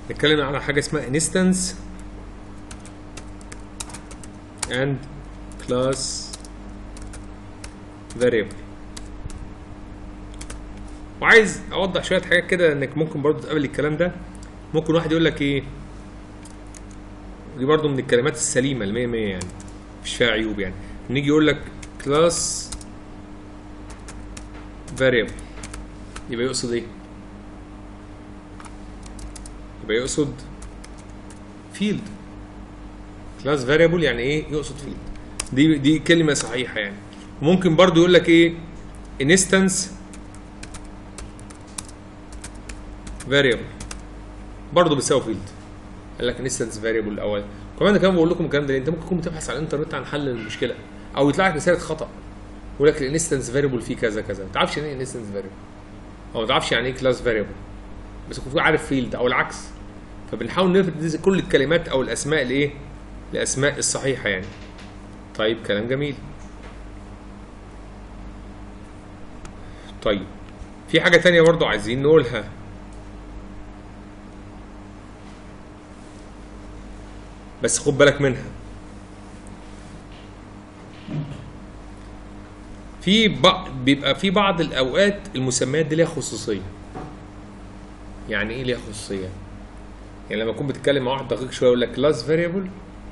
نتكلم على حاجه اسمها instance and class variable وعايز اوضح شويه حاجات كده انك ممكن برضو تقابل الكلام ده ممكن واحد يقول لك ايه دي برضو من الكلمات السليمه ال 100 100 يعني مش فيها عيوب يعني نيجي يقول لك كلاس variable يبقى يقصد ايه؟ يبقى يقصد فيلد كلاس فاريبل يعني ايه يقصد فيلد دي دي كلمه صحيحه يعني ممكن برضو يقول لك ايه انستنس فاريبل برضه بتساوي فيلد قال لك انستنس فاريبل الاول كمان كمان بقول لكم الكلام ده ليه؟ انت ممكن تكون بتبحث على الانترنت عن حل المشكله او يطلع لك رساله خطا يقول لك الانستنس فاريبل فيه كذا كذا ما تعرفش يعني ايه انستنس فاريبل او ما تعرفش يعني ايه كلاس فاريبل بس تكون عارف فيلد او العكس فبنحاول نفرد كل الكلمات او الاسماء الايه الاسماء الصحيحه يعني طيب كلام جميل طيب في حاجه تانية برضو عايزين نقولها بس خد بالك منها في بعض بيبقى في بعض الاوقات المسميات دي ليها خصوصيه يعني ايه ليها خصوصيه يعني لما اكون بتتكلم مع واحد دقيق شويه يقول لك كلاس فاريبل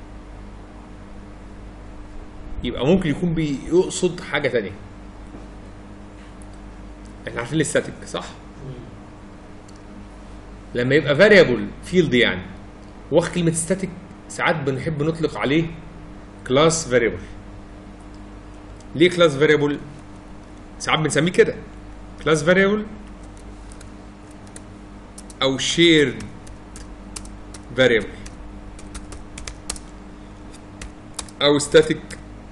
يبقى ممكن يكون بيقصد حاجه تانية احنا عارفين الاستاتيك صح لما يبقى فاريبل فيلد يعني واخد كلمه ستاتيك ساعات بنحب نطلق عليه كلاس فاريبل ليه كلاس فاريبل ساعات بنسميه كده كلاس فاريبل او شيرد فاريبل او ستاتيك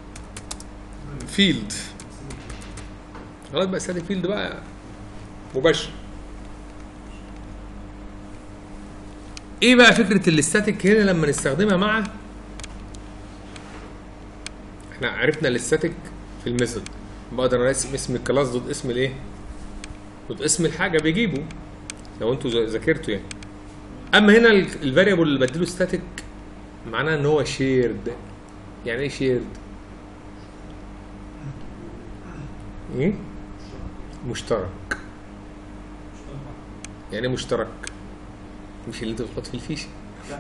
فيلد خلاص بقى ستاتيك فيلد بقى مباشر ايه بقى فكره الاستاتيك هنا لما نستخدمها مع احنا عرفنا الاستاتيك في الميثود بقدر ارسم اسم الكلاس ضد اسم الايه ضد اسم الحاجه بيجيبه لو انتوا ذاكرتوا يعني اما هنا الفاريبل اللي بديله ستاتيك معناه ان هو شيرد يعني ايه شيرد ايه مشترك يعني مشترك مش اللي انت بتحط فيه الفيشه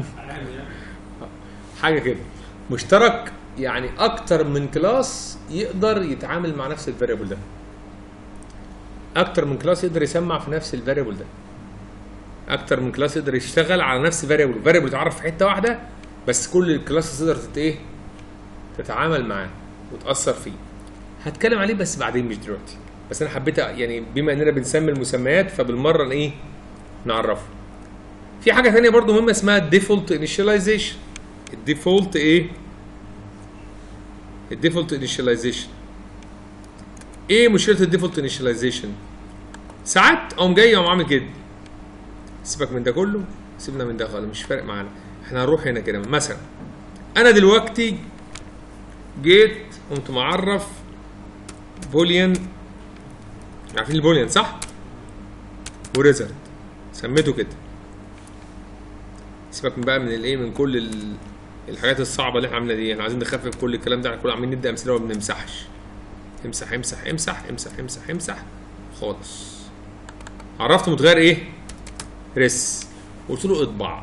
حاجه كده مشترك يعني اكتر من كلاس يقدر يتعامل مع نفس الفاريبل ده اكتر من كلاس يقدر يسمع في نفس الفاريبل ده اكتر من كلاس يقدر يشتغل على نفس فاريبل فاريبل يتعرف في حته واحده بس كل الكلاس تقدر تت ايه تتعامل معاه وتاثر فيه هتكلم عليه بس بعدين مش دلوقتي بس انا حبيت يعني بما اننا بنسمي المسميات فبالمره ايه نعرفه في حاجه ثانيه برضو مهمه اسمها الديفولت انيشاليزيشن الديفولت ايه الديفولت انيشاليزيشن ايه مشكله الديفولت انيشاليزيشن ساعات اقوم جاي اقوم عامل كده سيبك من ده كله سيبنا من ده خالص مش فارق معانا احنا هنروح هنا كده مثلا انا دلوقتي جيت قمت معرف بوليان عارفين البوليان صح وريزلت سميته كده سيبك من بقى من الايه من كل ال... الحاجات الصعبه اللي احنا عاملينها دي احنا عايزين نخفف كل الكلام ده احنا كنا عاملين ندي امثله وما بنمسحش امسح امسح امسح امسح امسح امسح خالص عرفت متغير ايه ريس قلت له اطبع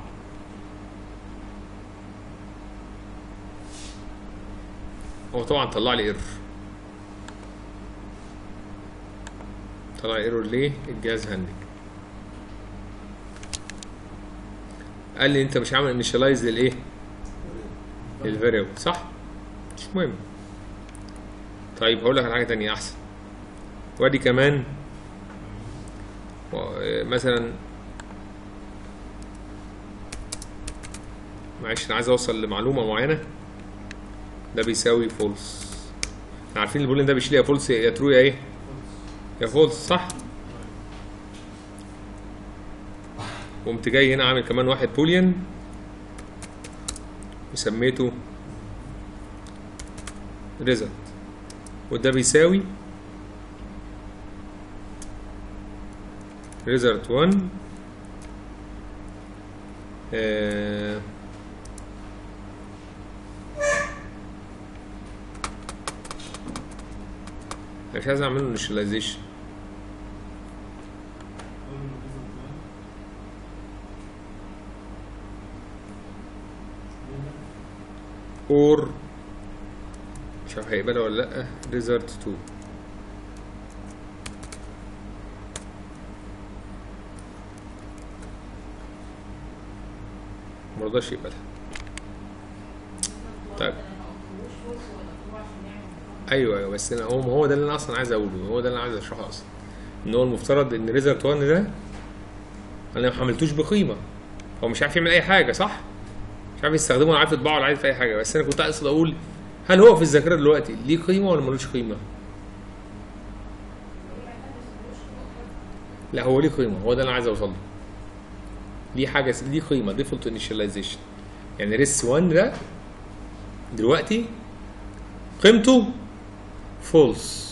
هو طبعا طلع لي ايرور طلع لي ايرور ليه الجهاز هنج قال لي انت مش عامل انيشاليز للايه للفاريبل صح مش مهم طيب هقول لك على حاجه تانية احسن وادي كمان مثلا معلش انا عايز اوصل لمعلومه معينه ده بيساوي فولس احنا عارفين البولين ده بيشيل يا فولس يا ترو يا ايه يا فولس صح قمت جاي هنا عامل كمان واحد بوليان وسميته ريزلت وده بيساوي ريزلت 1 آه، أنا مش عايز اعمل له initialization اور مش عارف هيقبلها ولا لا ريزرت 2 مرضاش يقبلها طيب ايوه ايوه بس انا هو هو ده اللي انا اصلا عايز اقوله هو ده اللي انا عايز اشرحه اصلا ان هو المفترض ان ريزلت 1 ده انا ما حملتوش بقيمه هو مش عارف يعمل اي حاجه صح؟ مش عارف يستخدمه ولا عارف يطبعه ولا عارف في اي حاجه بس انا كنت اقصد اقول هل هو في الذاكره دلوقتي ليه قيمه ولا ملوش قيمه؟ لا هو ليه قيمه هو ده اللي انا عايز اوصل له ليه حاجه ليه قيمه ديفولت انيشاليزيشن يعني ريس 1 ده دلوقتي قيمته فولس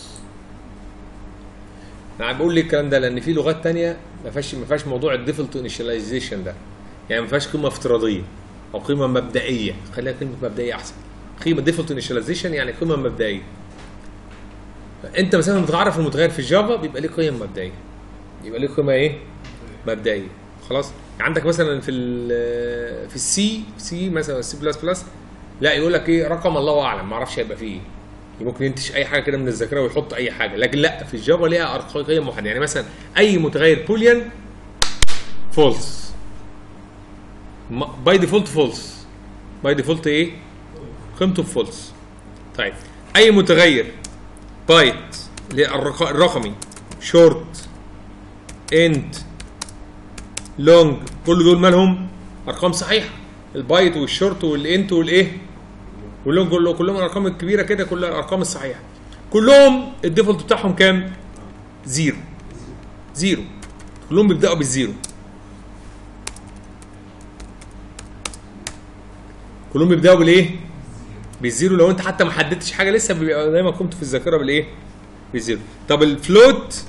انا بقول ليه الكلام ده لان في لغات تانية ما فيهاش ما فيهاش موضوع الديفولت انيشاليزيشن ده يعني ما فيهاش قيمه افتراضيه او قيمه مبدئيه خليها كلمه مبدئيه احسن قيمه ديفولت انيشاليزيشن يعني قيمه مبدئيه انت مثلا بتعرف المتغير في الجافا بيبقى ليه قيم مبدئيه يبقى ليه قيمه ايه مبدئيه خلاص عندك مثلا في ال في السي سي مثلا السي بلس بلس لا يقول لك ايه رقم الله اعلم ما اعرفش هيبقى فيه ايه ممكن ينتج اي حاجه كده من الذاكره ويحط اي حاجه لكن لا في الجافا ليها ارقام قيم محدده يعني مثلا اي متغير بوليان فولس باي ديفولت فولس باي ديفولت ايه قيمته فولس طيب اي متغير بايت اللي هي الرق- الرقمي شورت انت لونج كل دول مالهم ارقام صحيحه البايت والشورت والانت والايه واللونج كله كلهم الارقام الكبيره كده كلها الارقام الصحيحه كلهم الديفولت بتاعهم كام زيرو زيرو كلهم بيبداوا بالزيرو كلهم بيبداوا بالايه بالزيرو لو انت حتى ما حددتش حاجه لسه بيبقى دايما قيمته في الذاكره بالايه بالزيرو طب الفلوت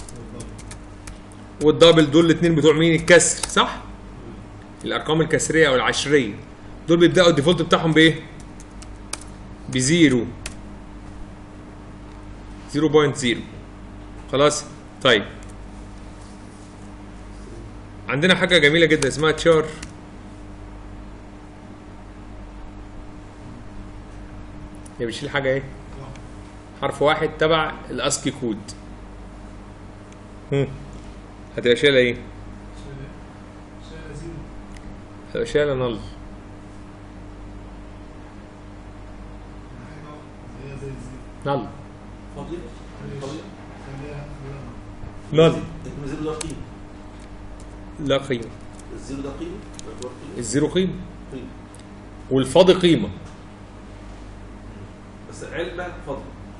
والدبل دول الاثنين بتوع مين الكسر صح الارقام الكسريه او العشريه دول بيبداوا الديفولت بتاعهم بايه بزيرو 0.0 خلاص طيب عندنا حاجه جميله جدا اسمها تشار هي بتشيل حاجه ايه حرف واحد تبع الاسكي كود هم. هتبقى شايله ايه هتبقى شايله نل نل فاضية فاضية نل لكن الزيرو ده قيمة لا قيمه الزيرو ده قيمة يعتبر قيمة الزيرو قيمه قيمة والفاضي قيمه بس علبة فاضية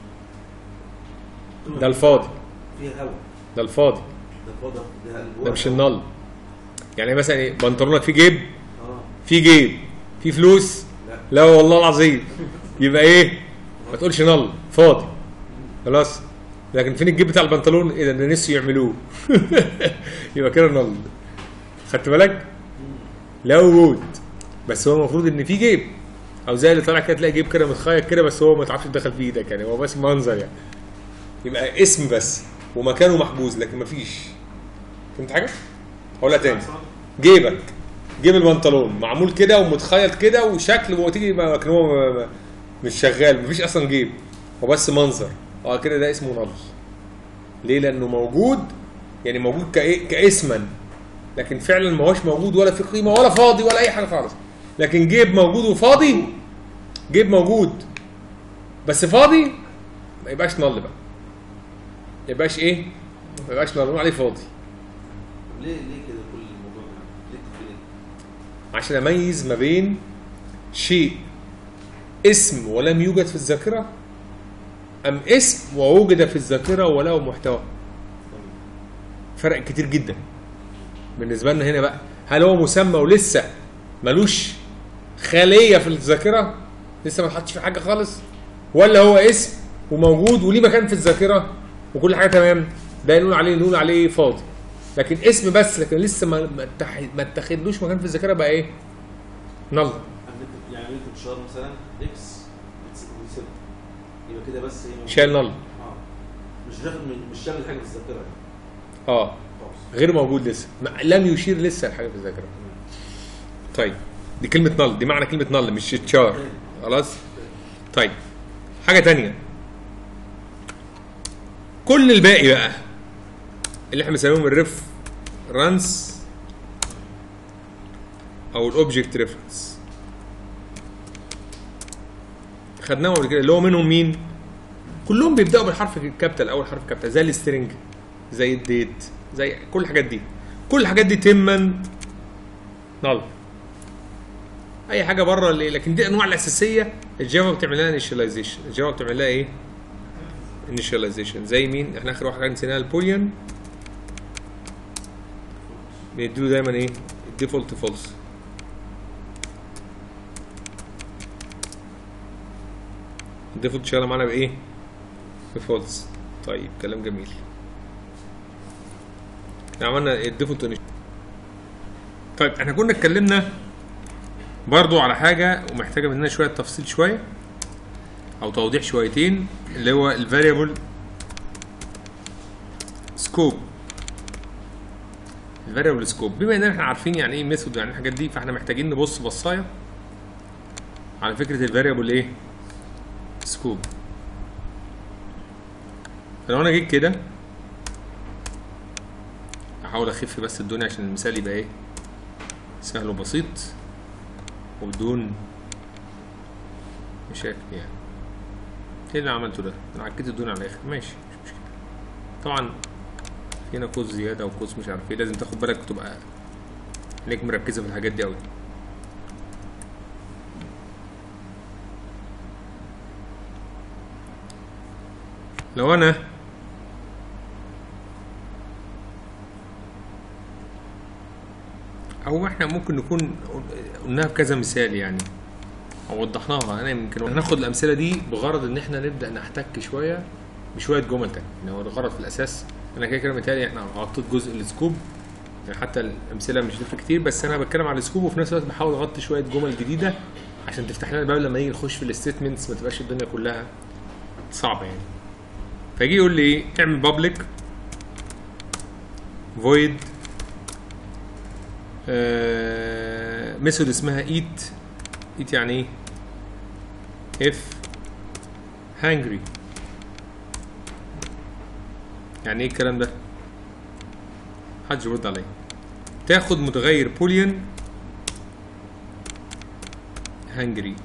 قيمة ده الفاضي فيها هواء ده الفاضي ده فاضي ده الجوع ده مش النل يعني مثلا ايه بنطلونك فيه جيب اه في جيب في فلوس لا لا والله العظيم يبقى ايه ما تقولش نل فاضي خلاص لكن فين الجيب بتاع البنطلون ايه ده ده نسيوا يعملوه يبقى كده نل خدت بالك لا وجود بس هو المفروض ان في جيب او زي اللي طالع كده تلاقي جيب كده متخيط كده بس هو ما تعرفش تدخل فيه ايدك يعني هو بس منظر يعني يبقى اسم بس ومكانه محجوز لكن مفيش فهمت حاجه؟ هقولها تاني جيبك جيب البنطلون معمول كده ومتخيط كده وشكل وتيجي ما- لكن هو ما- ما- مش شغال مفيش اصلا جيب هو بس منظر اه كده ده اسمه نل ليه لانه موجود يعني موجود كإيه؟ كاسما لكن فعلا ما هوش موجود ولا في قيمه ولا فاضي ولا اي حاجه خالص لكن جيب موجود وفاضي جيب موجود بس فاضي ما يبقاش نل بقى ما يبقاش ايه ما يبقاش نل نقول عليه فاضي طب ليه ليه كده كل الموضوع ده؟ ليه التفريق؟ عشان اميز ما بين شيء اسم ولم يوجد في الذاكره ام اسم ووجد في الذاكره وله محتوى فرق كتير جدا بالنسبه لنا هنا بقى هل هو مسمى ولسه ملوش خاليه في الذاكره لسه ما اتحطش في حاجه خالص ولا هو اسم وموجود وليه مكان في الذاكره وكل حاجه تمام ده نقول عليه نقول عليه فاضي لكن اسم بس لكن لسه ما ما اتح- ما اتخذلوش مكان في الذاكره بقى ايه نل عملت يعني عملت بشار مثلا اكس بتسيب يبقى كده بس ايه شال نل اه مش داخل من- مش شامل حاجه في الذاكره يعني. اه خالص غير موجود لسه ما- لم يشير لسه لحاجه في الذاكره طيب دي كلمه نل دي معنى كلمه نل مش تشار خلاص طيب حاجه تانية كل الباقي بقى اللي احنا بنسميهم الريف رانس او الاوبجكت ريفرنس خدناهم قبل كده اللي هو منهم مين كلهم بيبداوا بالحرف الكابيتال اول حرف كابيتال زي السترنج زي الديت زي كل الحاجات دي كل الحاجات دي تما نل اي حاجه بره اللي لكن دي الانواع الاساسيه الجافا بتعمل لها انيشاليزيشن الجافا بتعمل لها ايه انيشاليزيشن زي مين احنا اخر واحده نسيناها البوليان بيديله دايما ايه الديفولت فولس الديفولت شغاله معانا بايه بفولس طيب كلام جميل احنا عملنا الديفولت initial. طيب احنا كنا اتكلمنا برضو على حاجة ومحتاجة مننا شوية تفصيل شوية أو توضيح شويتين اللي هو الفاريبل سكوب الفاريبل سكوب بما ان احنا عارفين يعني ايه ميثود يعني الحاجات دي فاحنا محتاجين نبص بصايه على فكره الفاريبل ايه سكوب لو انا جيت كده احاول اخف بس الدنيا عشان المثال يبقى ايه سهل وبسيط وبدون مشاكل يعني ايه اللي عملته ده انا عكيت الدنيا على الاخر ماشي مش مشكله طبعا في هنا قوس زياده وقوس مش عارف ايه لازم تاخد بالك تبقى عينيك مركزه في الحاجات دي قوي لو انا او احنا ممكن نكون قلناها بكذا مثال يعني او وضحناها انا يمكن هناخد الامثله دي بغرض ان احنا نبدا نحتك شويه بشويه جمل تانية يعني هو الغرض في الاساس انا كده كده متهيألي احنا غطيت جزء السكوب يعني حتى الامثله مش هتفرق كتير بس انا بتكلم على السكوب وفي نفس الوقت بحاول اغطي شويه جمل جديده عشان تفتح لنا الباب لما نيجي نخش في الستيتمنتس ما تبقاش الدنيا كلها صعبه يعني فيجي يقول لي ايه اعمل بابليك فويد ميثود اسمها ايت ايت يعني ايه اف هانجري يعني ايه الكلام ده محدش يرد عليا تاخد متغير بوليان هانجري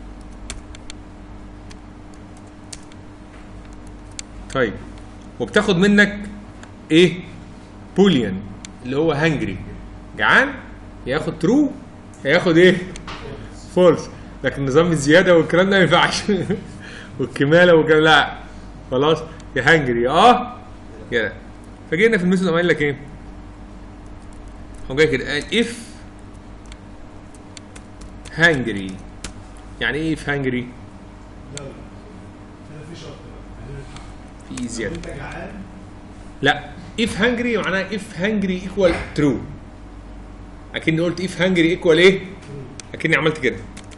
طيب وبتاخد منك ايه بوليان اللي هو هانجري جعان ياخد ترو هياخد ايه فولس لكن نظام الزياده والكلام ده ما ينفعش والكماله والكلام لا خلاص يا هانجري اه يا لا فجينا في الميثود قال لك ايه هو جاي كده قال اف هانجري يعني ايه اف هانجري لا لا هنا في شرط بقى في زياده انت جعان لا اف هانجري معناها اف هانجري ايكوال ترو اكني قلت اف هانجري ايكوال ايه اكني عملت كده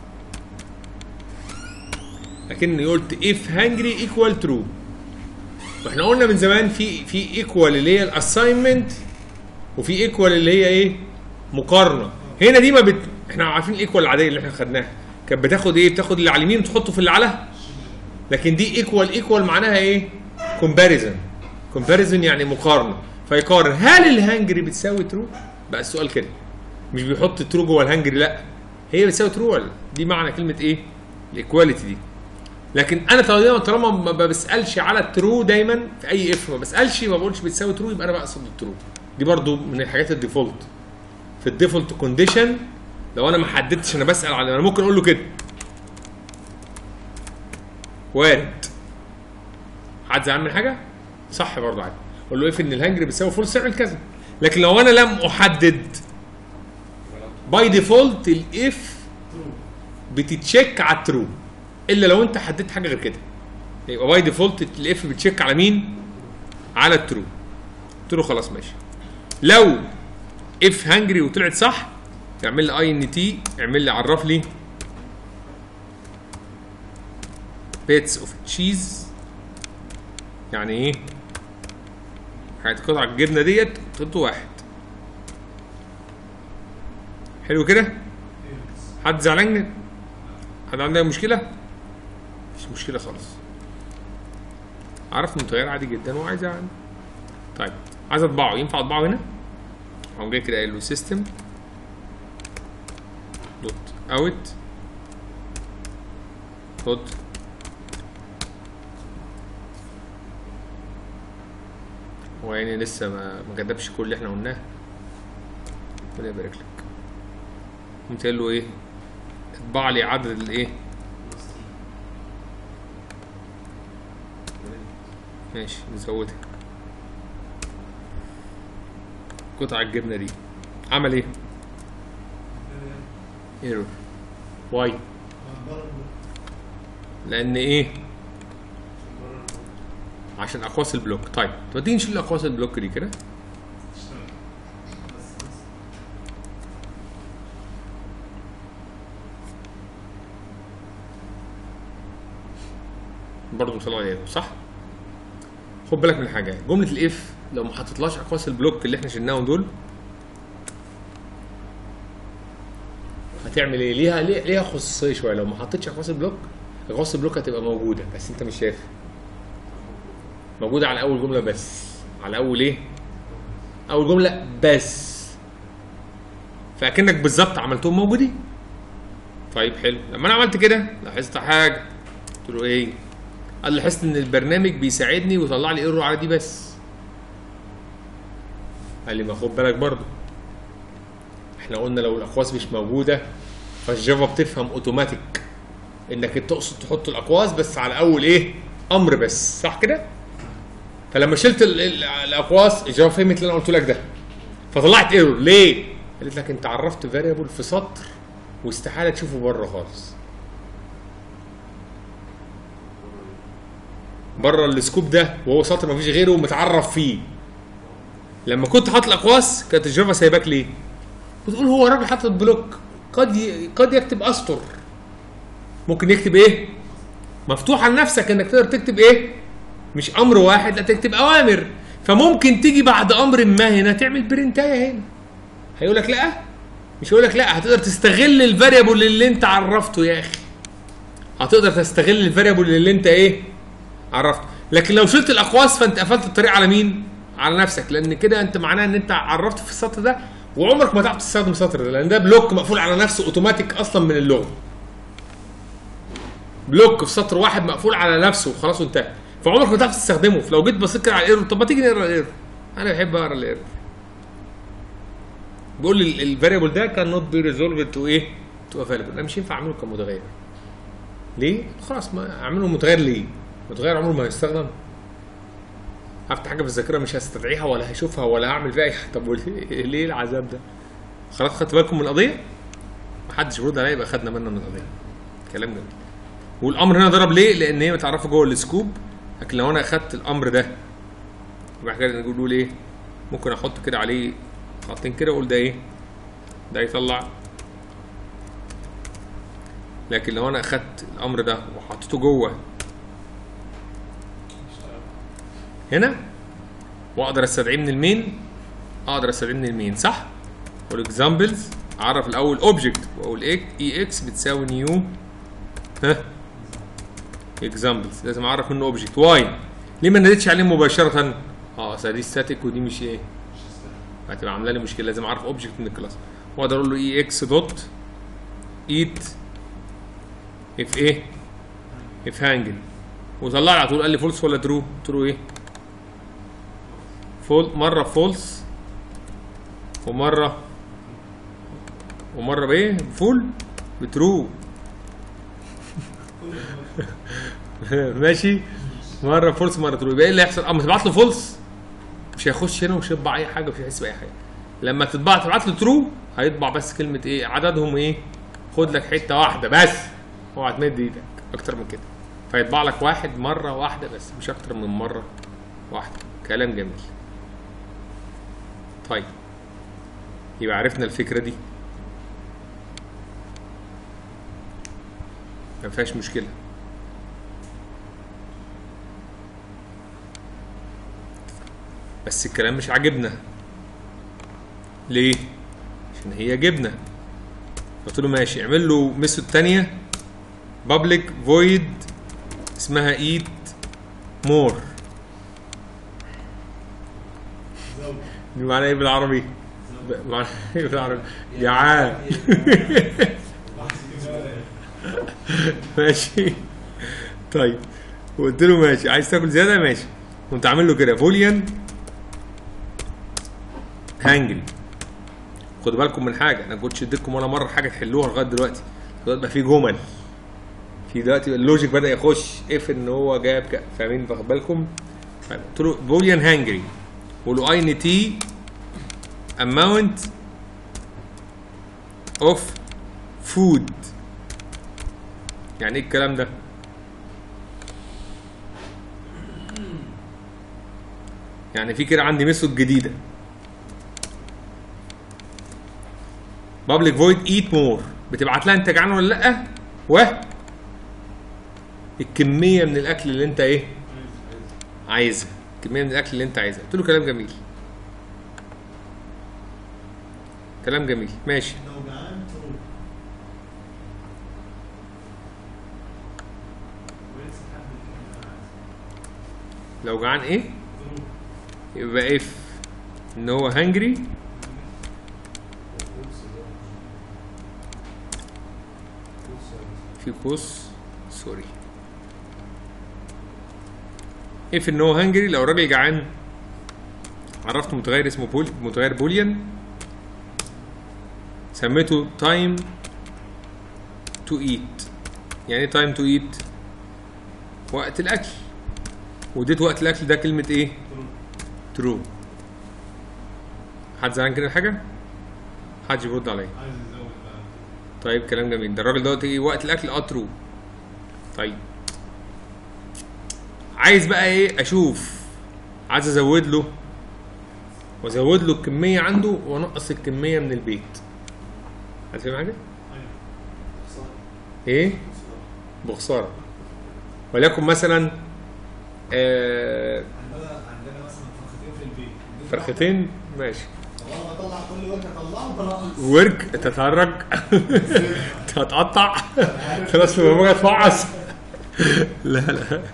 اكني قلت اف هانجري ايكوال ترو واحنا قلنا من زمان في في ايكوال اللي هي الاساينمنت وفي ايكوال اللي هي ايه مقارنه هنا دي ما بت... احنا عارفين الايكوال العاديه اللي احنا خدناها كانت بتاخد ايه بتاخد اللي على اليمين وتحطه في اللي على لكن دي ايكوال ايكوال معناها ايه كومباريزن كومباريزن يعني مقارنه فيقارن هل الهانجري بتساوي ترو بقى السؤال كده مش بيحط ترو جوه الهانجري لا هي بتساوي ترو ولا دي معنى كلمه ايه الايكواليتي دي لكن انا طالما طالما ما بسالش على الترو دايما في اي اف ما بسالش ما بقولش بتساوي ترو يبقى انا بقصد الترو دي برضو من الحاجات الديفولت في الديفولت كونديشن لو انا ما حددتش انا بسال على انا ممكن اقول له كده وارد حد زعلان من حاجه صح برضه عادي اقول له اف ان الهانجري بتساوي فولس اعمل كذا لكن لو انا لم احدد باي ديفولت الاف بتتشيك على الترو الا لو انت حددت حاجه غير كده يبقى باي ديفولت الاف بتشيك على مين على الترو قلت له خلاص ماشي لو اف هانجري وطلعت صح اعمل لي اي ان تي اعمل لي عرف لي بيتس اوف تشيز يعني ايه هتقطع الجبنه ديت تحط واحد حلو كده حد زعلان حد عنده مشكله مش مشكله خالص عرفت متغير عادي جدا وعايز يعني طيب عايز اطبعه ينفع اطبعه هنا اقوم جاي كده قايل له سيستم دوت اوت دوت هو يعني لسه ما ما كتبش كل اللي احنا قلناه ربنا يبارك لك قمت قايل له ايه اطبع لي عدد الايه ماشي نزودها قطع الجبنه دي عمل ايه ايرور واي لان ايه عشان اقواس البلوك طيب ما تيجي نشيل اقواس البلوك دي كده برضه مطلع لي صح خد بالك من حاجه جمله الاف لو ما حطيتلاش اقواس البلوك اللي احنا شلناهم دول هتعمل ايه ليها ليه- ليها خصوصيه شويه لو ما حطيتش اقواس البلوك اقواس البلوك هتبقى موجوده بس انت مش شايفها موجوده على اول جمله بس على اول ايه اول جمله بس فاكنك بالظبط عملتهم موجودين طيب حلو لما انا عملت كده لاحظت حاجه قلت له ايه قال لاحظت ان البرنامج بيساعدني ويطلع لي ايرور على دي بس قال لي ما خد بالك برضه احنا قلنا لو الاقواس مش موجوده فالجافا بتفهم اوتوماتيك انك تقصد تحط الاقواس بس على اول ايه امر بس صح كده فلما شلت ال- ال- الاقواس الجافا فهمت اللي انا قلت لك ده فطلعت ايرور ليه قالت لك انت عرفت فاريبل في سطر واستحاله تشوفه بره خالص بره السكوب ده وهو سطر ما فيش غيره ومتعرف فيه لما كنت حاطط الاقواس كانت الجافا سايباك ليه بتقول هو راجل حاطط بلوك قد ي... قد يكتب اسطر ممكن يكتب ايه مفتوح على نفسك انك تقدر تكتب ايه مش امر واحد لا تكتب اوامر فممكن تيجي بعد امر ما هنا تعمل برنتايه هنا هيقول لك لا مش هيقول لك لا هتقدر تستغل الفاريبل اللي انت عرفته يا اخي هتقدر تستغل الفاريبل اللي انت ايه عرفته لكن لو شلت الاقواس فانت قفلت الطريق على مين على نفسك لان كده انت معناه ان انت عرفت في السطر ده وعمرك ما تعرف تستخدم السطر ده لان ده بلوك مقفول على نفسه اوتوماتيك اصلا من اللغه بلوك في سطر واحد مقفول على نفسه وخلاص وانتهى فعمرك ما تعرف تستخدمه فلو جيت بصيت كده على الايرور طب ما تيجي نقرا الايرور انا بحب اقرا الايرور بيقول لي الفاريبل ده كان نوت بي ريزولفد تو ايه تو افيلبل انا مش ينفع اعمله كمتغير ليه خلاص ما اعمله متغير ليه متغير عمره ما هيستخدم هفتح حاجه في الذاكره مش هستدعيها ولا هشوفها ولا هعمل فيها اي حاجه طب وليه- ليه العذاب ده خلاص خدت بالكم من القضيه محدش بيرد عليا يبقى خدنا منه من القضيه كلام جميل والامر هنا ضرب ليه لان هي متعرفه جوه السكوب لكن لو انا اخدت الامر ده يبقى كده نقول ايه ممكن احط كده عليه خطين كده اقول ده ايه ده يطلع لكن لو انا اخدت الامر ده وحطيته جوه هنا واقدر استدعيه من المين اقدر استدعيه من المين صح والاكزامبلز اعرف الاول اوبجكت واقول اي اكس بتساوي نيو ها اكزامبلز لازم اعرف منه اوبجكت واي ليه ما ناديتش عليه مباشره اه اصل دي ستاتيك ودي مش ايه هتبقى عامله لي مشكله لازم اعرف اوبجكت من الكلاس واقدر اقول له اي اكس دوت ايت اف ايه اف هانجل وطلع لي على طول قال لي فولس ولا ترو قلت له ايه فول مره فولس ومره ومره بايه فول بترو ماشي مره فولس مره ترو يبقى ايه اللي هيحصل اما تبعت له فولس مش هيخش هنا ومش هيطبع اي حاجه مش هيحس باي حاجه لما تطبع تبعت له ترو هيطبع بس كلمه ايه عددهم ايه خد لك حته واحده بس اوعى تمد ايدك اكتر من كده فيطبع لك واحد مره واحده بس مش اكتر من مره واحده كلام جميل طيب يبقى عرفنا الفكره دي ما فيهاش مشكله بس الكلام مش عاجبنا ليه عشان هي جبنه قلت له ماشي اعمل له ميثود تانية public void اسمها eat more زود دي معناها ايه بالعربي؟ ب- معناها ايه بالعربي؟ جعان ماشي طيب وقلت له ماشي عايز تاكل زياده ماشي قمت عامل له كده فوليان هانجري خدوا بالكم من حاجه انا كنتش اديتكم ولا مره حاجه تحلوها لغايه دلوقتي دلوقتي بقى في جمل في دلوقتي اللوجيك بدا يخش اف ان هو جايب ك- فاهمين واخد بالكم قلت له بوليان هانجري قول له اي ان تي اماونت اوف فود يعني ايه الكلام ده يعني في كده عندي ميثود جديده بابليك فويد ايت مور بتبعت لها انت جعان ولا لا و الكميه من الاكل اللي انت ايه عايزها كميه من الاكل اللي انت عايزها قلت له كلام جميل كلام جميل ماشي لو جعان تروح ولسه حد الكلام ده عايز لو جعان ايه تروح يبقى اف ان هو هنجري في قوس سوري اف ان هو هنجري لو راجل جعان عرفت متغير اسمه بول متغير بوليان سميته تايم تو ايت يعني ايه تايم تو ايت وقت الاكل وديت وقت الاكل ده كلمه ايه ترو حد زعلان كده حاجه حد يرد عليا عايز يزود بقى طيب كلام جميل ده الراجل دوت ايه وقت الاكل اه ترو طيب عايز بقى ايه اشوف عايز ازود له وازود له الكميه عنده وانقص الكميه من البيت هتفهم حاجه ايوه ايه بخساره وليكن مثلا آه عندنا عندنا مثلا فرختين في البيت فرختين ماشي والله بطلع كل ورقه اطلعه بنقص ورك تتهرج تتقطع خلاص لما بقى تفعص لا لا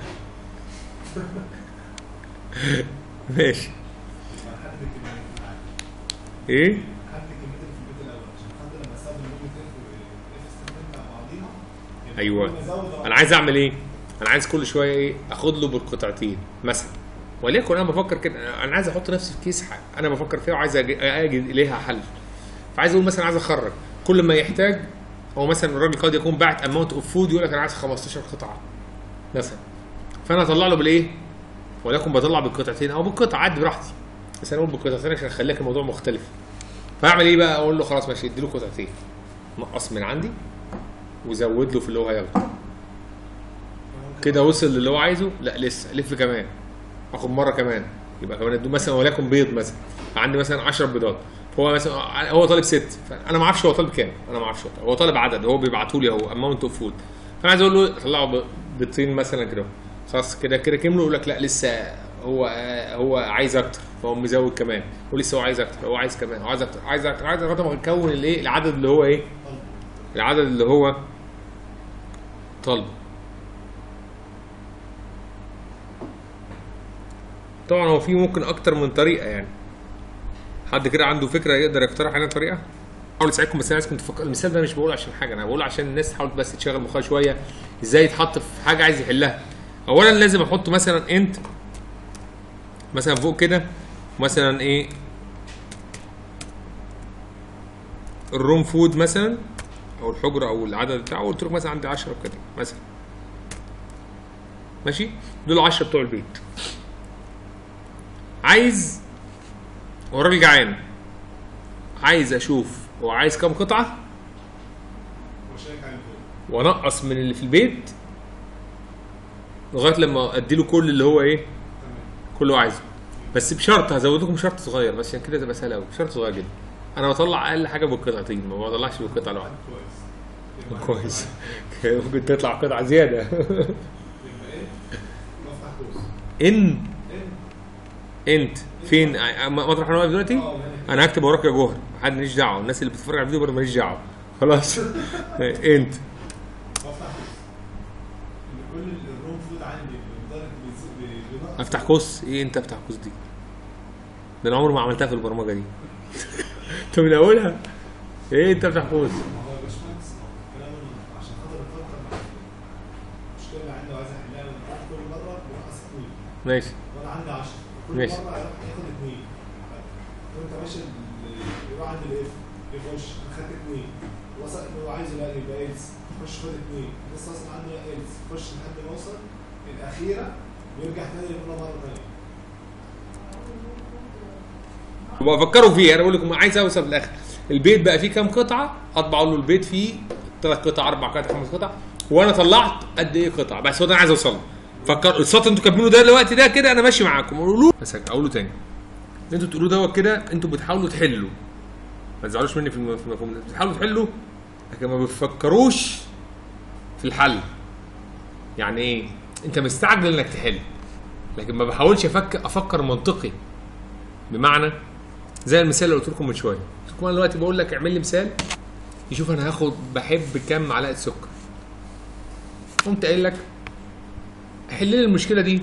ماشي حدد الكميات معاك ايه حدد الكميات اللي في البيت الاول عشان حد لما استخدم لغه اف اف استخدام مع بعضيها يبقى ايوه كل ما أزود انا عايز اعمل ايه انا عايز كل شويه ايه اخد له بالقطعتين مثلا وليكن انا بفكر كده انا عايز احط نفسي في كيس ح- انا بفكر فيها وعايز أجي- اجد اليها حل فعايز اقول مثلا عايز اخرج كل ما يحتاج هو مثلا الراجل قد يكون باعت اماونت اوف فود يقول لك انا عايز 15 قطعه مثلا فانا اطلع له بالايه وليكن بطلع بالقطعتين او بالقطعه عادي براحتي بس انا اقول بالقطعتين عشان اخلي لك الموضوع مختلف فاعمل ايه بقى اقول له خلاص ماشي ادي له قطعتين نقص من عندي وزود له في اللي هو هياخده كده وصل للي هو عايزه لا لسه لف كمان اخد مره كمان يبقى كمان ادو مثلا وليكن بيض مثلا عندي مثلا 10 بيضات فهو مثلا هو طالب ست فانا ما اعرفش هو طالب كام انا ما اعرفش هو طالب. هو طالب عدد هو بيبعتوا لي اهو اماونت اوف فود فانا عايز اقول له طلعوا ب- بيضتين مثلا كده خلاص كده كده كملوا يقول لك لا لسه هو هو عايز اكتر فهو مزود كمان ولسه هو عايز اكتر هو عايز كمان هو عايز اكتر عايز اكتر عايز اكتر لغايه ما يكون الايه العدد اللي هو ايه العدد اللي هو طالبه طبعا هو في ممكن اكتر من طريقه يعني حد كده عنده فكره يقدر يقترح علينا طريقه احاول اساعدكم بس انا عايزكم تفكروا المثال ده مش بقوله عشان حاجه انا بقوله عشان الناس تحاول بس تشغل مخها شويه ازاي يتحط في حاجه عايز يحلها اولا لازم احط مثلا انت مثلا فوق كده مثلا ايه الروم فود مثلا او الحجره او العدد بتاعه قلت له مثلا عندي 10 كده مثلا ماشي دول 10 بتوع البيت عايز هو راجل جعان عايز اشوف هو عايز كام قطعه وشايك على الفوق وانقص من اللي في البيت لغايه لما ادي له كل اللي هو ايه تمام كل اللي هو عايزه بس بشرط هزود لكم شرط صغير بس عشان كده تبقى سهله قوي شرط صغير جدا انا بطلع اقل حاجه بالقطعتين ما بطلعش بالقطعه الواحده كويس كويس ممكن تطلع قطعه زياده يبقى ايه بفتح قوس ان ان انت فين م- مطرح انا واقف دلوقتي اه هنا كده. انا هكتب وراك يا جوهر محد ماليش دعوه الناس اللي بتتفرج على الفيديو برضه ماليش دعوه خلاص انت بفتح قوس ان كل الروم فود عندي بيقدر بينقص افتح قوس ايه انت افتح قوس دي ده انا عمري ما عملتها في البرمجه دي انت من اولها ايه انت افتح قوس ما هو يا باشمهندس ما هو الكلام إنه عشان خاطر افكر مع المشكله اللي عندي وعايز احلها من كل مره بينقص اثنين ماشي وانا عندي 10 كل ماشي. مره هيروح ياخد اثنين وانت ماشي ال- يروح عند الاف يخش انا خدت اثنين وصل اللي هو عايزه لا يبقى ايلز يخش خد اثنين لسه اصلا عنده ايلز يخش لحد ما يوصل الاخيره ويرجع تاني يقولها مره ثانيه وافكروا فيه انا بقول لكم عايز اوصل في الاخر البيت بقى فيه كام قطعه اطبع له البيت فيه ثلاث قطع اربع قطع خمس قطع وانا طلعت قد ايه قطع بس هو ده انا عايز اوصل له فكر السطر انتوا كاتبينه ده دلوقتي ده كده انا ماشي معاكم قولوا له بس اقوله تاني اللي انتوا بتقولوه دوت كده انتوا بتحاولوا تحلوا ما تزعلوش مني في الم- في المفهوم ده بتحاولوا تحلوا لكن ما بتفكروش في الحل يعني ايه انت مستعجل انك تحل لكن ما بحاولش افكر افكر منطقي بمعنى زي المثال اللي قلت لكم من شويه قلت لكم انا دلوقتي بقول لك اعمل لي مثال يشوف انا هاخد بحب كام معلقه سكر قمت قايل لك حل لي المشكله دي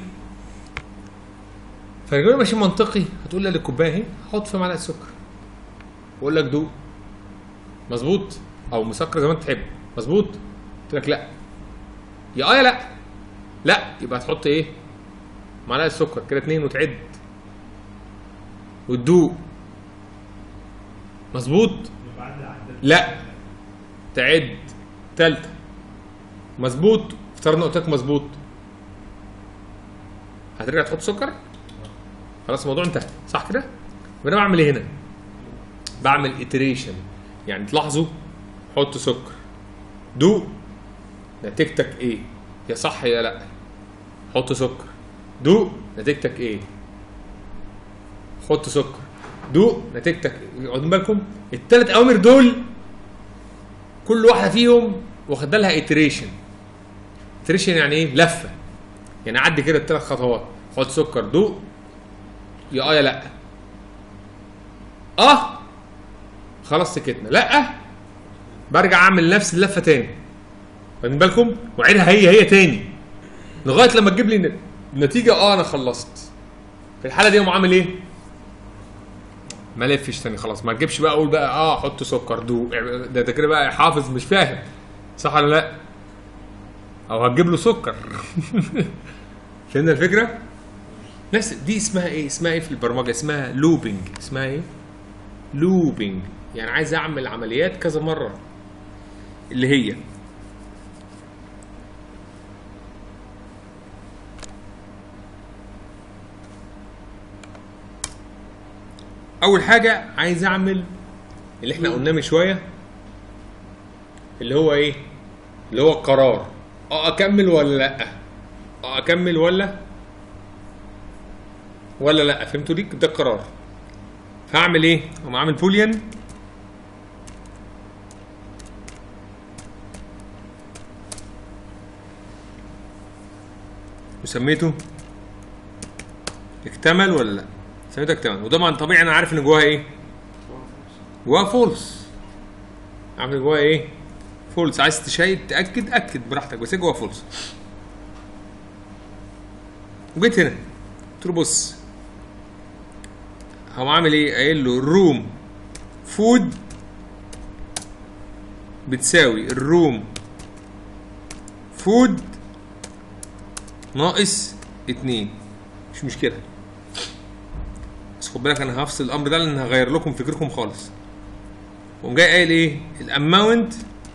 فالراجل ماشي منطقي هتقول لي الكوبايه اهي حط فيها معلقه سكر واقول لك دوق مظبوط او مسكر زي ما انت تحب مظبوط قلت لك لا يا اه يا لا لا يبقى هتحط ايه معلقه سكر كده اتنين وتعد وتدوق مظبوط يبقى عندي عدد لا تعد تالتة مظبوط افترضنا قلت لك مظبوط هترجع تحط سكر خلاص الموضوع انتهى صح كده يبقى انا بعمل ايه هنا بعمل iteration يعني تلاحظوا حط سكر دوق نتيجتك ايه يا صح يا لا حط سكر دوق نتيجتك ايه حط سكر دوق نتيجتك إيه؟ واخدين بالكم الثلاث اوامر دول كل واحده فيهم واخد لها iteration iteration يعني ايه لفه يعني عدي كده الثلاث خطوات حط سكر دوق يا اه يا لا اه خلاص سكتنا لا برجع اعمل نفس اللفه تاني واخدين بالكم واعيدها هي هي تاني لغايه لما تجيب لي ن- النتيجه اه انا خلصت في الحاله دي اقوم عامل ايه ما لفش تاني خلاص ما تجيبش بقى اقول بقى اه حط سكر دوق ده ده كده بقى حافظ مش فاهم صح ولا لا او هتجيب له سكر فهمنا الفكره نفس دي اسمها ايه اسمها ايه في البرمجه اسمها لوبينج اسمها ايه لوبينج يعني عايز اعمل عمليات كذا مره اللي هي اول حاجه عايز اعمل اللي احنا قلناه من شويه اللي هو ايه اللي هو القرار اه اكمل ولا لا اه اكمل ولا ولا لا فهمتوا دي ده القرار فاعمل ايه اقوم عامل بوليان وسميته اكتمل ولا لا سميته اكتمل وطبعا طبيعي انا عارف ان جواها ايه جواها فولس عامل جواها ايه فولس عايز تشيد تاكد اكد براحتك بس هي جواها فولس وجيت هنا قلت له بص هو عامل ايه قايل له الروم فود بتساوي الروم فود ناقص اتنين مش مشكله بس خد بالك انا هفصل الامر ده لان هغير لكم فكركم خالص وقوم جاي قايل ايه الاماونت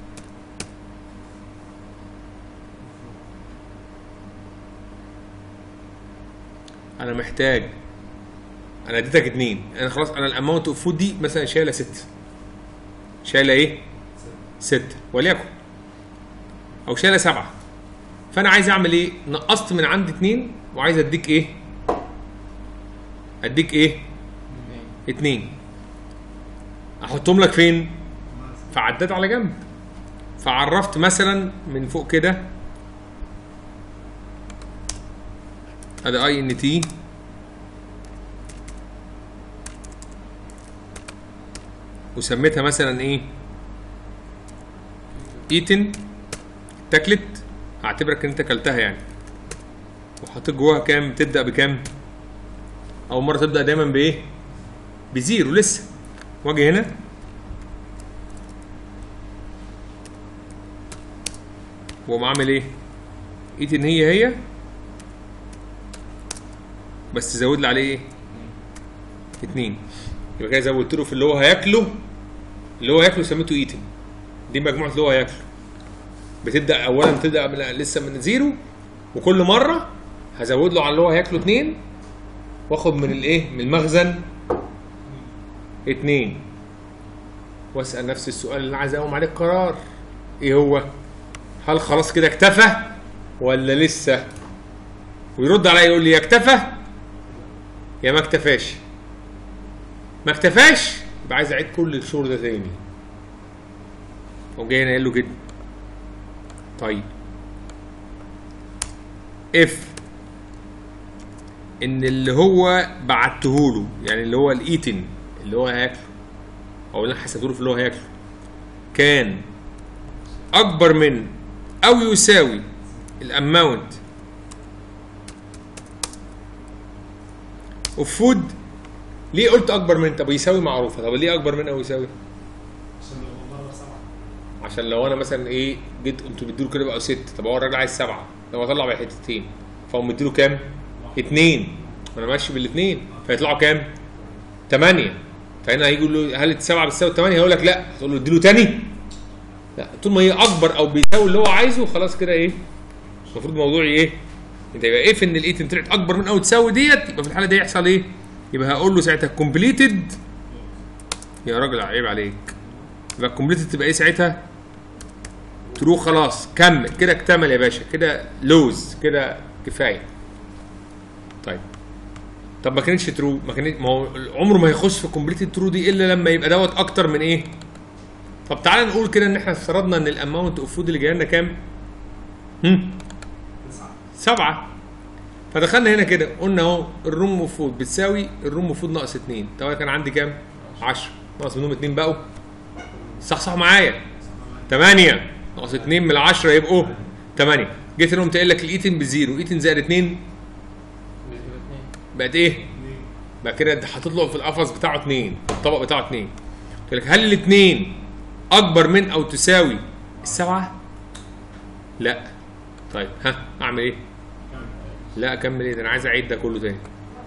انا محتاج انا اديتك اتنين انا خلاص انا الاماونت اوف فود دي مثلا شايله ست شايله ايه ست وليكن او شايله سبعه فانا عايز اعمل ايه نقصت من عندي اتنين وعايز اديك ايه اديك ايه اتنين احطهم لك فين فعداد على جنب فعرفت مثلا من فوق كده ادي اي ان تي وسميتها مثلا ايه ايتن تاكلت هعتبرك ان انت اكلتها يعني وحطيت جواها كام تبدا بكام اول مره تبدا دايما بايه بزيرو لسه واجي هنا واقوم عامل ايه ايتن هي هي بس تزود لي عليه ايه اتنين يبقى كده زودت له في اللي هو هياكله اللي هو هياكله سميته ايتن دي مجموعه اللي هو هياكله بتبدا اولا تبدا من لسه من زيرو وكل مره هزود له على اللي هو هياكله اتنين واخد من الايه من المخزن اتنين واسال نفسي السؤال اللي انا عايز اقوم عليه القرار ايه هو هل خلاص كده اكتفى ولا لسه ويرد عليا يقول لي يا اكتفى يا ما اكتفاش ما اكتفاش يبقى عايز اعيد كل الشغل ده تاني قوم جاي هنا قايل له كده طيب اف ان اللي هو بعته له يعني اللي هو الايتن اللي هو هياكله او اللي انا حسبته له في اللي هو هياكله كان اكبر من او يساوي الاماونت اوف فود ليه قلت اكبر من طب يساوي معروفه طب ليه اكبر من او يساوي عشان لو مره سبعه عشان لو انا مثلا ايه جيت انتوا بتدوا كده بقى ست طب هو الراجل عايز سبعه لو اطلع بحتتين فهم مديله كام؟ اتنين انا ماشي بالاثنين فيطلعوا كام؟ تمانية فهنا هيجي يقول له هل السبعه بتساوي الثمانيه؟ هيقول لك لا تقول له اديله تاني لا طول ما هي اكبر او بيساوي اللي هو عايزه خلاص كده ايه؟ المفروض موضوعي ايه؟ انت يبقى ايه في ان الايتن طلعت اكبر من او تساوي ديت يبقى في الحاله دي يحصل ايه؟ يبقى هقول له ساعتها كومبليتد يا راجل عيب عليك يبقى كومبليتد تبقى ايه ساعتها؟ ترو خلاص كمل كده اكتمل يا باشا كده لوز كده كفايه طيب طب ما كانتش ترو ما كانت ما هو عمره ما هيخش في كومبليتد ترو دي الا لما يبقى دوت اكتر من ايه طب تعالى نقول كده ان احنا افترضنا ان الاماونت اوف فود اللي جاي لنا كام هم تسعه سبعة فدخلنا هنا كده قلنا اهو الروم اوف فود بتساوي الروم اوف فود ناقص اتنين طب انا كان عندي كام 10 ناقص منهم اتنين بقوا صح صح معايا 8 ناقص 2 من العشرة يبقوا 8 جيت لهم تقول لك الايتن بزيرو ايتن زائد 2 بقت ايه؟ بقى كده انت حاطط له في القفص بتاعه 2 الطبق بتاعه 2 قلت لك هل الاثنين اكبر من او تساوي السبعه؟ لا طيب ها اعمل ايه؟ لا اكمل ايه ده انا عايز اعيد ده كله تاني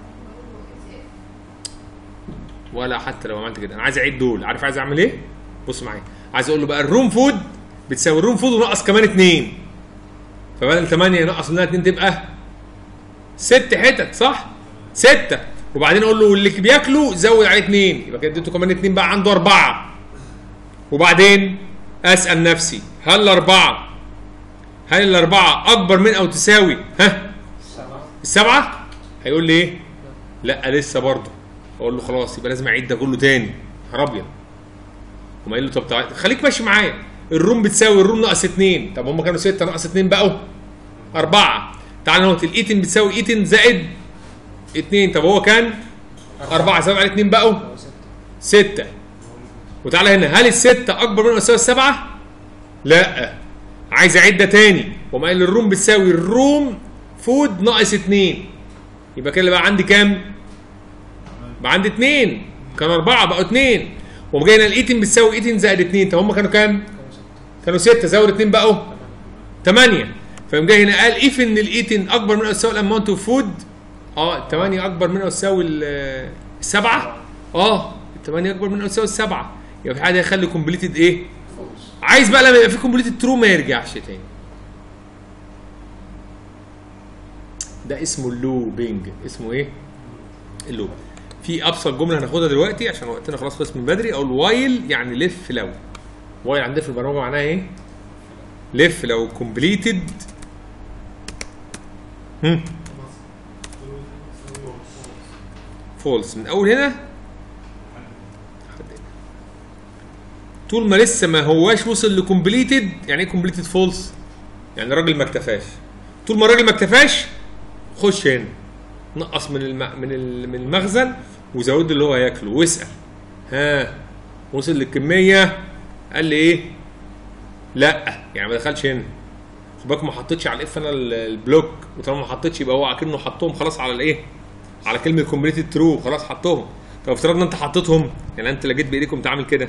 ولا حتى لو عملت كده انا عايز اعيد دول عارف عايز اعمل ايه؟ بص معايا عايز اقول له بقى الروم فود بتساوي الروم فود ونقص كمان اتنين فبدل 8 نقص منها 2 تبقى ست حتت صح؟ ستة وبعدين اقول له واللي بياكله زود عليه اثنين يبقى كده اديته كمان اثنين بقى عنده اربعة وبعدين اسال نفسي هل الاربعة هل الاربعة اكبر من او تساوي ها السبعة هيقول لي ايه لا لسه برضه اقول له خلاص يبقى لازم اعيد ده كله تاني نهار ابيض وما قال له طب تعالى خليك ماشي معايا الروم بتساوي الروم ناقص اثنين طب هم كانوا ستة ناقص اثنين بقوا أربعة تعال نقول الايتن بتساوي ايتن زائد اتنين طب هو كان أربعة زائد على اتنين بقوا ستة وتعالى هنا هل الستة أكبر من أو تساوي السبعة؟ لا عايز أعد ده تاني وما قال الروم بتساوي الروم فود ناقص اتنين يبقى كده اللي بقى عندي كام؟ بقى عندي اتنين كان أربعة بقوا اتنين وقام جاي هنا الايتن بتساوي ايتن زائد اتنين طب هم كانوا كام؟ كانوا ستة زود اتنين بقوا تمانية فيقوم جاي هنا قال اف ان الايتن اكبر من او تساوي الاماونت اوف فود اه الثمانية اكبر من او تساوي ال- السبعة اه الثمانية اكبر من او تساوي السبعة يبقى في حاجة يخلي كومبليتد ايه؟ عايز بقى لما يبقى في كومبليتد ترو ما يرجعش تاني ده اسمه اللوبينج اسمه ايه؟ اللوب في ابسط جمله هناخدها دلوقتي عشان وقتنا خلاص خلص من بدري اقول وايل يعني لف لو وايل عندنا في البرمجه معناها ايه؟ لف لو كومبليتد فولس من اول هنا لحد هنا طول ما لسه ما هواش وصل لكومبليتد يعني ايه كومبليتد فولس يعني الراجل ما اكتفاش طول ما الراجل ما اكتفاش خش هنا نقص من الم... من ال- من المخزن وزود اللي هو هياكله واسال ها وصل للكميه قال لي ايه لا يعني ما دخلش هنا خد بالك ما حطيتش على الاف انا ال- البلوك وطالما ما حطيتش يبقى هو اكنه حطهم خلاص على الايه على كلمه كومبليتد ترو خلاص حطهم طب افترضنا انت حطيتهم يعني انت اللي جيت بايديكم تعمل كده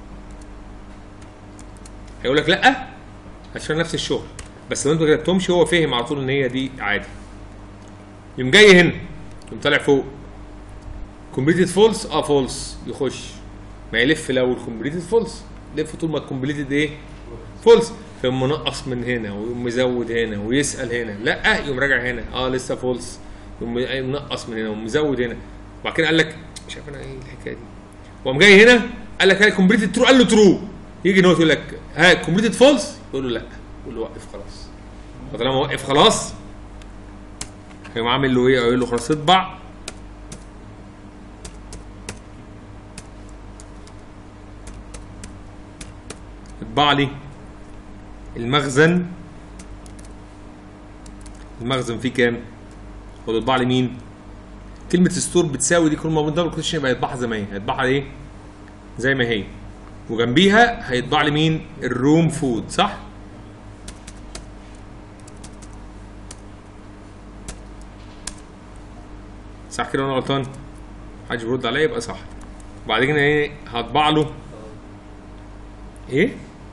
هيقول لك لا عشان نفس الشغل بس لو انت ما كتبتهمش هو فهم على طول ان هي دي عادي يقوم جاي هنا يقوم طالع فوق كومبليتد فولس اه فولس يخش ما يلف لو الكومبليتد فولس لف طول ما الكومبليتد ايه فولس فيقوم منقص من هنا ويقوم مزود هنا ويسال هنا لا يقوم راجع هنا اه لسه فولس يقوم منقص من هنا ومزود هنا وبعد كده قال لك مش عارف انا ايه الحكايه دي وقام جاي هنا قال لك هاي كومبليتد ترو قال له ترو يجي ان هو يقول لك ها كومبليتد فولس يقول له لا يقول له وقف خلاص فطالما وقف خلاص هيقوم عامل له ايه يقول له خلاص اطبع اطبع لي المخزن المخزن فيه كام؟ هو يطبع لي مين؟ كلمة ستور بتساوي دي كل ما بنضرب كوتشن يبقى يطبعها زي ما هي، هيطبعها ايه؟ زي ما هي. وجنبيها هيطبع لي مين؟ الروم فود صح؟ صح كده وانا غلطان؟ محدش بيرد عليا يبقى صح. وبعد كده ايه؟ هطبع له ايه؟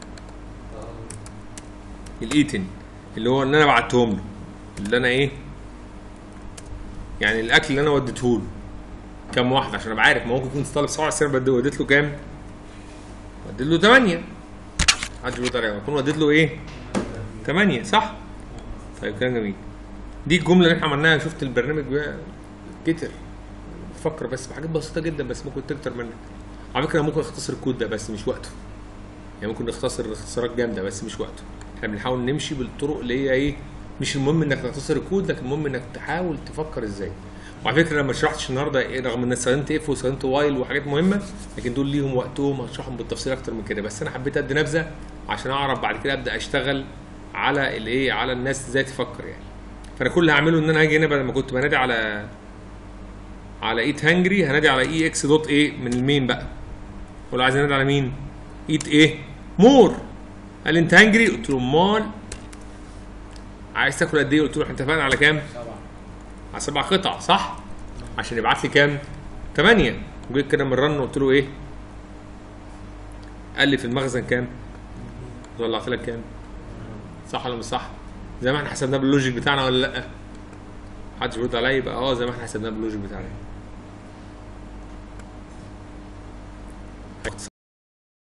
الايتن اللي هو اللي انا بعتهم له اللي انا ايه يعني الاكل اللي انا وديته له كام واحد عشان ابقى عارف ما ممكن يكون طالب 27 بدي وديت له كام؟ وديت له 8 محدش بيرد عليا اكون وديت له ايه؟ 8 صح؟ طيب كلام جميل دي الجمله اللي احنا عملناها شفت البرنامج بقى كتر فكر بس بحاجات بسيطه جدا بس ممكن تكتر منك على فكره ممكن اختصر الكود ده بس مش وقته يعني ممكن نختصر اختصارات جامده بس مش وقته احنا بنحاول نمشي بالطرق اللي هي ايه مش المهم انك تختصر الكود لكن المهم انك تحاول تفكر ازاي وعلى فكره انا ما شرحتش النهارده إيه رغم ان استخدمت اف واستخدمت وايل وحاجات مهمه لكن دول ليهم وقتهم هشرحهم بالتفصيل اكتر من كده بس انا حبيت ادي نبذه عشان اعرف بعد كده ابدا اشتغل على الايه على الناس ازاي تفكر يعني فانا كل اللي هعمله ان انا هاجي هنا بدل ما كنت بنادي على على ايت هانجري هنادي على اي اكس دوت ايه من المين بقى ولا عايز انادي على مين ايت ايه مور قال لي انت هانجري قلت له امال عايز تاكل قد ايه قلت له احنا اتفقنا على كام على سبع قطع صح عشان يبعت لي كام ثمانية وجيت كده من رن قلت له ايه قال لي في المخزن كام طلعت لك كام صح ولا مش صح زي ما احنا حسبناه باللوجيك بتاعنا ولا لا محدش بيرد عليا يبقى اه زي ما احنا حسبناه باللوجيك بتاعنا